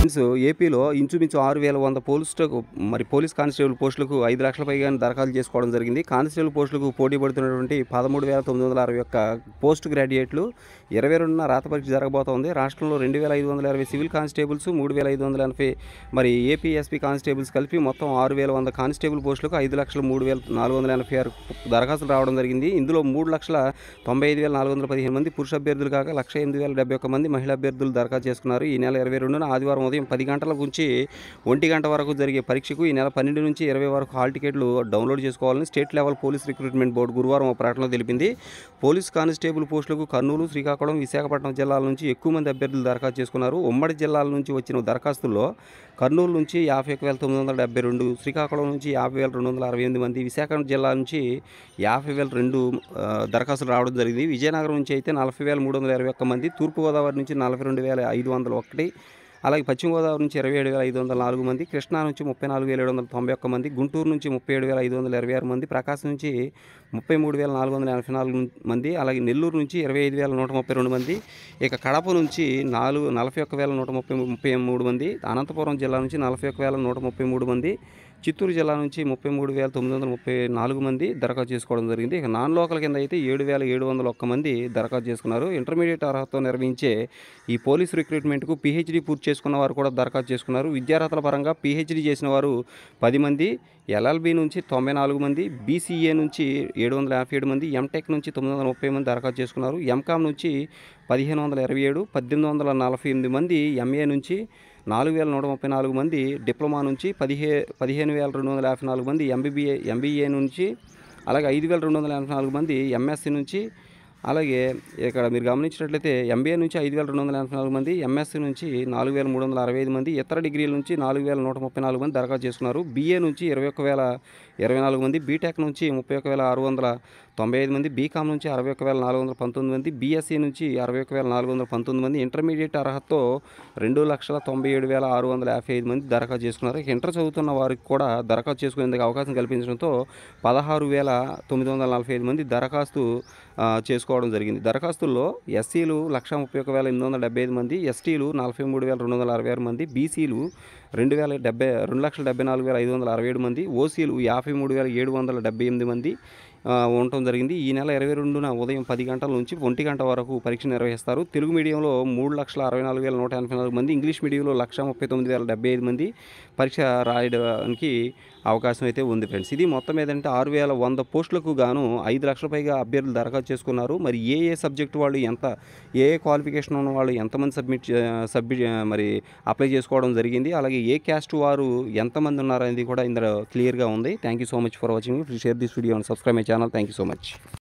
friends ఏపీలో ఇంచుమించు ఆరు వేల వంద పోలీసులకు మరి పోలీస్ కానిస్టేబుల్ పోస్టులకు ఐదు లక్షల పైగా దరఖాస్తు చేసుకోవడం జరిగింది కానిస్టేబుల్ పోస్టులకు పోటీ పడుతున్నటువంటి పదమూడు వేల తొమ్మిది వందల అరవై ఒక్క పోస్ట్ గ్రాడ్యుయేట్లు ఇరవై రెండున రాత పరీక్ష జరగబోతోంది రాష్ట్రంలో రెండు వేల ఐదు వందల ఇరవై సివిల్ కానిస్టేబుల్స్ మూడు వేల ఐదు వందల ఎనభై మరి ఏపీ ఎస్పీ కానిస్టేబుల్స్ కలిపి మొత్తం ఆరు వేల వంద కానిస్టేబుల్ పోస్టులకు ఐదు లక్షల మూడు వేల నాలుగు వందల ఎనభై ఆరు దరఖాస్తులు రావడం జరిగింది ఇందులో మూడు లక్షల తొంభై ఐదు వేల నాలుగు వందల పదిహేను మంది పురుష అభ్యర్థులు కాక లక్ష ఎనిమిది వేల డెబ్బై ఒక్క మంది మహిళా అభ్యర్థులు దరఖాస్తు చేసుకున్నారు ఈ నెల ఇరవై రెండున ఆదివారం ఉదయం పది గంటల నుంచి ఒంటి గంట వరకు జరిగే పరీక్షకు ఈ నెల పన్నెండు నుంచి ఇరవై వరకు హాల్ టికెట్లు డౌన్లోడ్ చేసుకోవాలని state level police recruitment board గురువారం ఒక ప్రకటనలో తెలిపింది పోలీస్ కానిస్టేబుల్ పోస్టులకు కర్నూలు శ్రీకాకుళం విశాఖపట్నం జిల్లాల నుంచి ఎక్కువ మంది అభ్యర్థులు దరఖాస్తు చేసుకున్నారు ఉమ్మడి జిల్లాల నుంచి వచ్చిన దరఖాస్తుల్లో కర్నూలు నుంచి యాభై ఒక వేల తొమ్మిది వందల డెబ్బై రెండు శ్రీకాకుళం నుంచి యాభై వేల రెండు వందల అరవై ఎనిమిది మంది విశాఖ జిల్లా నుంచి యాభై వేల రెండు ఆ, దరఖాస్తులు రావడం జరిగింది విజయనగరం నుంచి అయితే నలభై వేల మూడు వందల ఇరవై ఒక్క మంది తూర్పుగోదావరి నుంచి నలభై రెండు వేల ఐదు వందల ఒకటి అలాగే పశ్చిమ గోదావరి నుంచి ఇరవై ఏడు వేల ఐదు వందల నాలుగు మంది కృష్ణా నుంచి ముప్పై నాలుగు వేల ఏడు వందల తొంభై ఒక్క మంది గుంటూరు నుంచి ముప్పై ఏడు వేల ఐదు వందల ఇరవై ఆరు మంది ప్రకాశం నుంచి ముప్పై మూడు వేల నాలుగు వందల ఎనభై నాలుగు మంది అలాగే నెల్లూరు నుంచి ఇరవై ఐదు వేల నూట ముప్పై రెండు మంది ఇక కడప నుంచి నాలుగు నలభై ఒక్క వేల నూట ముప్పై ముప్పై మూడు మంది అనంతపురం జిల్లా నుంచి నలభై ఒక్క వేల నూట ముప్పై మూడు మంది చిత్తూరు జిల్లా నుంచి ముప్పై మూడు వేల తొమ్మిది వందల ముప్పై నాలుగు మంది దరఖాస్తు చేసుకోవడం జరిగింది ఇక నాన్ లోకల్ కింద అయితే ఏడు వేల ఏడు వందల ఒక్క మంది దరఖాస్తు చేసుకున్నారు ఇంటర్మీడియట్ అర్హతతో నిర్వహించే ఈ పోలీస్ రిక్రూట్మెంట్కు పీహెచ్డీ పూర్తి చేసుకున్న వారు కూడా దరఖాస్తు చేసుకున్నారు విద్యార్హతల పరంగా పీహెచ్డీ చేసిన వారు పది మంది ఎల్ఎల్బి నుంచి తొంభై నాలుగు మంది బీసీఏ నుంచి ఏడు వందల యాభై ఏడు మంది ఎంటెక్ నుంచి తొమ్మిది వందల ముప్పై మంది దరఖాస్తు చేసుకున్నారు ఎంకామ్ నుంచి పదిహేను వందల ఇరవై ఏడు పద్దెనిమిది వందల నలభై ఎనిమిది మంది ఎంఏ నుంచి నాలుగు వేల నూట ముప్పై నాలుగు మంది డిప్లొమా నుంచి పదిహే పదిహేను వేల రెండు వందల యాభై నాలుగు మంది ఎంబీబీఏ ఎంబీఏ నుంచి అలాగే ఐదు వేల రెండు వందల ఎనభై నాలుగు మంది ఎంఎస్సి నుంచి అలాగే ఇక్కడ మీరు గమనించినట్లయితే ఎంబీఏ నుంచి ఐదు వేల రెండు వందల ఎనభై నాలుగు మంది ఎంఎస్సీ నుంచి నాలుగు వేల మూడు వందల అరవై ఐదు మంది ఇతర డిగ్రీల నుంచి నాలుగు వేల నూట ముప్పై నాలుగు మంది దరఖాస్తు చేసుకున్నారు బీఏ నుంచి ఇరవై ఒక్క వేల ఇరవై నాలుగు మంది బీటెక్ నుంచి ముప్పై ఒక్క వేల ఆరు వందల తొంభై ఐదు మంది బీకామ్ నుంచి అరవై ఒక్క వేల నాలుగు వందల పంతొమ్మిది మంది బీఎస్సీ నుంచి అరవై ఒక్క వేల నాలుగు వందల పంతొమ్మిది మంది ఇంటర్మీడియట్ అర్హతతో రెండు లక్షల తొంభై ఏడు వేల ఆరు వందల యాభై ఐదు మంది దరఖాస్తు చేసుకున్నారు ఇక ఇంటర్ చదువుతున్న వారికి కూడా దరఖాస్తు చేసుకునేందుకు అవకాశం కల్పించడంతో పదహారు వేల తొమ్మిది వందల నలభై ఐదు మంది దరఖాస్తు ఆ, చేసుకోవడం జరిగింది దరఖాస్తుల్లో ఎస్సీలు లక్ష ముప్పై ఒక వేల ఎనిమిది వందల డెబ్బై ఐదు మంది ఎస్టీలు నలభై మూడు వేల రెండు వందల అరవై ఆరు మంది బీసీలు రెండు వేల డెబ్బై రెండు లక్షల డెబ్బై నాలుగు వేల ఐదు వందల అరవై ఏడు మంది ఓసీలు యాభై మూడు వేల ఏడు వందల డెబ్బై ఎనిమిది మంది ఆ, ఉండటం జరిగింది ఈ నెల ఇరవై రెండున ఉదయం పది గంటల నుంచి ఒంటి గంట వరకు పరీక్ష నిర్వహిస్తారు తెలుగు మీడియంలో మూడు లక్షల అరవై నాలుగు వేల నూట ఎనభై నాలుగు మంది ఇంగ్లీష్ మీడియంలో లక్ష ముప్పై తొమ్మిది వేల డెబ్బై ఐదు మంది పరీక్ష రాయడానికి అవకాశం అయితే ఉంది ఫ్రెండ్స్ ఇది మొత్తం ఏదంటే ఆరు వేల వంద పోస్టులకు గాను ఐదు లక్షల పైగా అభ్యర్థులు దరఖాస్తు చేసుకున్నారు మరి ఏ ఏ సబ్జెక్ట్ వాళ్ళు ఎంత ఏ ఏ క్వాలిఫికేషన్ ఉన్న వాళ్ళు ఎంతమంది సబ్మిట్ సబ్మిట్ మరి అప్లై చేసుకోవడం జరిగింది అలాగే ఏ క్యాస్ట్ వారు ఎంతమంది ఉన్నారనేది కూడా ఇందులో క్లియర్గా ఉంది thank you so much for watching share this video and subscribe my channel thank you so much